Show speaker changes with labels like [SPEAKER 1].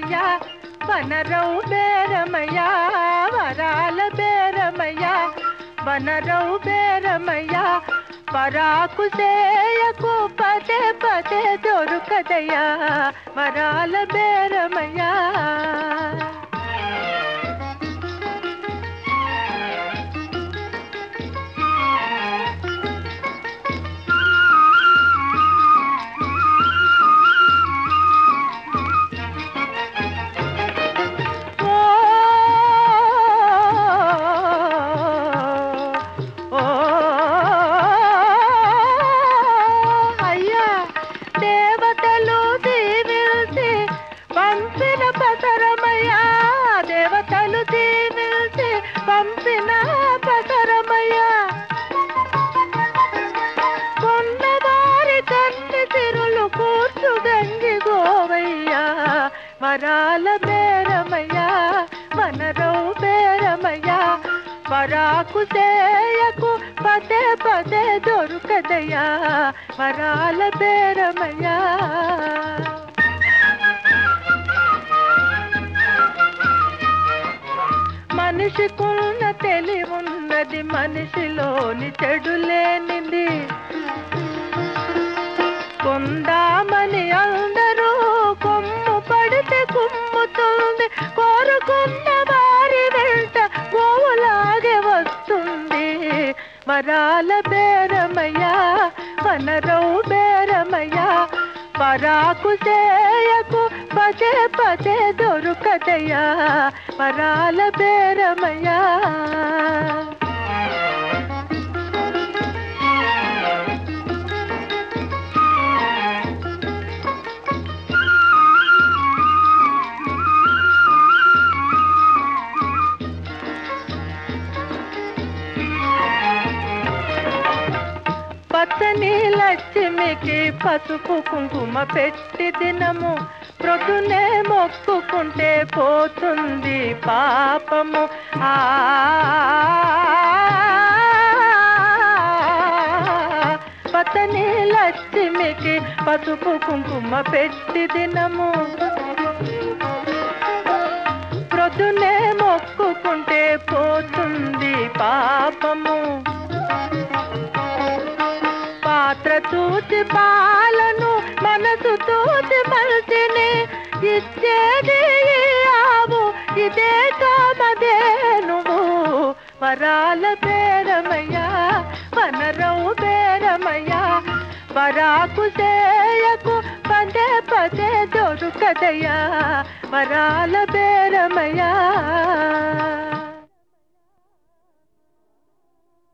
[SPEAKER 1] బేరమయ్యా వనరవు బేరమయ్యా వరాల బేరమయ్యా వనరవు బేరమయ్యా పరాకు చేయకు పదే పదే దొరుకదయ్యా వరాల బేరమయ్యా ఓ ఓ అయ్యా దేవతలు దీవిల్చి పంపిన పసరమయ్యా దేవతలు దీవిల్చి పంపిన పసరమయ్యా కొన్నవారి కన్ని తిరులు కూర్చు గంగి గోవయ్యా వరాల బేరమయ్యా వనరవు బేరమయ్యా వరాకు చేయకు పదే పదే దొరుకదయ్యా వరాల బేరమయ్యా మనిషికున్న తెలివున్నది మనిషిలోని చెడు లేనిది కొందామని అందరూ కొమ్ము పడితే కుమ్ముతుంది కోరుకున్న వారి వెంట గోవులాగే వస్తుంది వరాల బేరమయ్యా వనరవు బేరమయ్యా పరాకు చేయకు పదే పదే దొరుకదయ్యా వరాల బేరమయ్యా పచ్చని లక్ష్మికి పసుపు కుంకుమ పెట్టి దినము ప్రొద్దునే మొక్కుకుంటే పోతుంది పాపము ఆ పచ్చని లక్ష్మికి పసుపు కుంకుమ పెట్టి దినము ప్రొద్దునే మొక్కుకుంటే పోతుంది పాపము పాత్ర చూసి పాలను మనసు చూసి మనిషిని ఇచ్చేది ఈ ఆవు ఇదే కామదే నువ్వు వరాల బేరమయ్యా వనరవు బేరమయ్యా వరాకు చేయకు పదే పదే దొరుకదయ్యా వరాల బేరమయ్యా